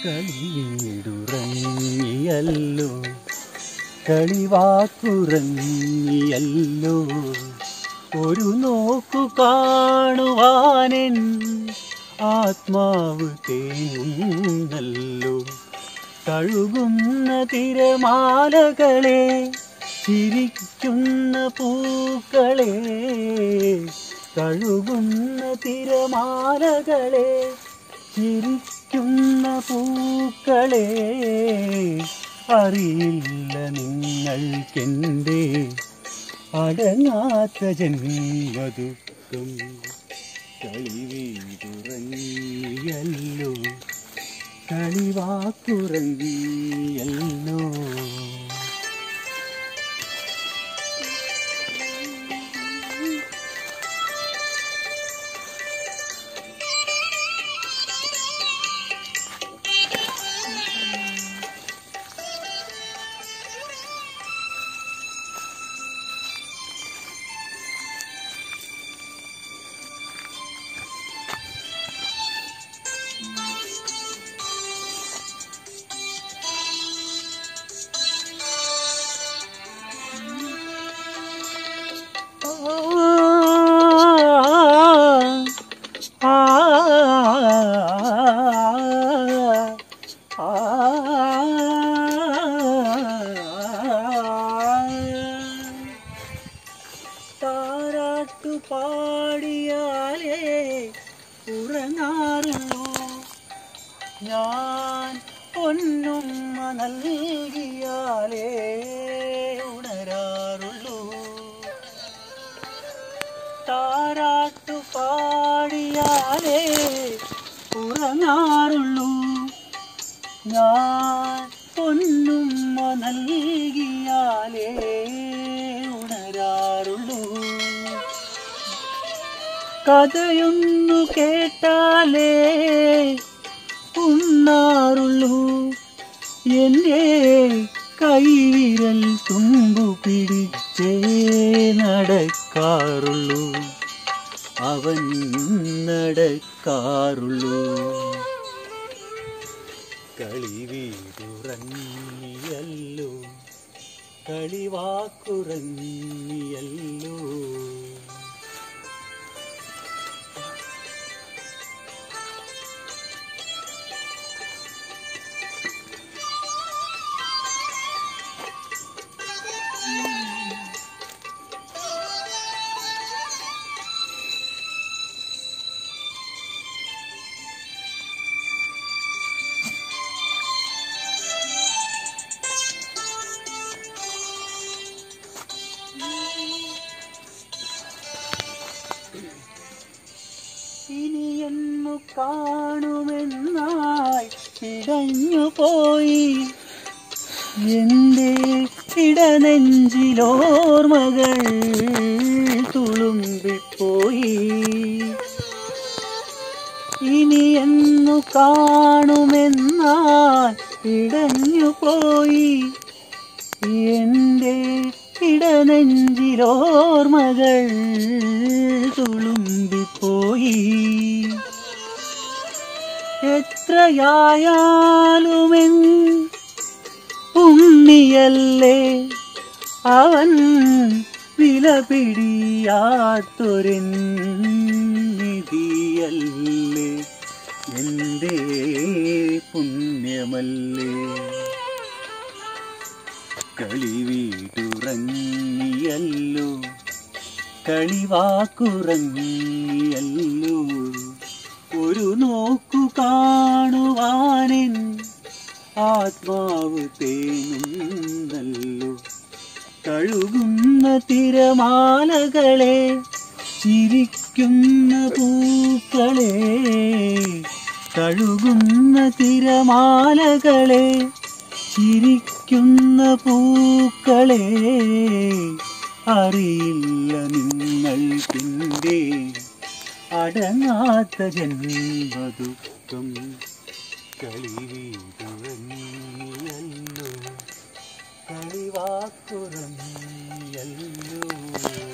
കളിവീടുറങ്ങിയല്ലോ കളിവാക്കുറങ്ങിയല്ലോ ഒരു നോക്കു കാണുവാനെൻ ആത്മാവ് തേങ്ങുന്നല്ലോ കഴുകുന്ന തിരമാലകളെ ചിരിക്കുന്ന പൂക്കളെ കഴുകുന്ന തിരമാലകളെ ചിരിക്കുന്ന പൂക്കളെ അറിയില്ല നിങ്ങൾക്കെൻ്റെ അടങ്ങാത്ത ജന്മദുഃഖം കളിവീടുറങ്ങിയല്ലോ കളിവാക്കുറങ്ങിയല്ലോ ആ താരാട്ടു പാടിയാലേ ഉറങ്ങാറുള്ളൂ ഞാൻ പൊന്നുമ്മ നൽകിയാലേ ഉണരാറുള്ളൂ താരാട്ടു പാടിയാലേ ഉറങ്ങാറുള്ളൂ ഞാൻ പൊന്നുമ്മ നൽകിയാലേ ഉണരാറുള്ളൂ കഥയൊന്നു കേട്ടാലേ ഉണ്ണാറുള്ളൂ എൻ്റെ കൈവിരൽ തുമ്പു പിടിച്ചേ നടക്കാറുള്ളൂ അവൻ നടക്കാറുള്ളൂ കളിവീടുറങ്ങിയല്ലോ കളിവാക്കുറങ്ങിയല്ലോ ഇനി എന്നു കാണുമെന്നായി ഇടഞ്ഞു പോയി എൻ്റെ ഇടനെഞ്ചിലോർമകൾ തുളുമ്പിപ്പോയി ഇനി എന്നു കാണുമെന്നാൽ ഇടഞ്ഞു പോയി എൻ്റെ ഇടനെഞ്ചിലോർമകൾ തുളുമ്പിപ്പോയി എത്രയായാലുമെൻ ഉണ്ണിയല്ലേ അവൻ വില പിടിയാത്തൊരൻ നിധിയല്ലേ എൻ്റെ പുണ്യമല്ലേ കളിവീടുറങ്ങിയല്ലോ കളിവാക്കുറങ്ങിയല്ലോ ഒരു നോക്കു കാണുവാനെൻ ആത്മാവ് തേങ്ങുന്നല്ലോ കഴുകുന്ന തിരമാലകളെ ചിരിക്കുന്ന പൂക്കളെ കഴുകുന്ന തിരമാലകളെ ചിരിക്കുന്ന പൂക്കളെ അറിയില്ല നിങ്ങൾക്കിൻ്റെ അടങ്ങാത്ത ജന്മദുഃഖം കളിവീടുറങ്ങിയല്ലോ കളിവാക്കുറങ്ങിയല്ലോ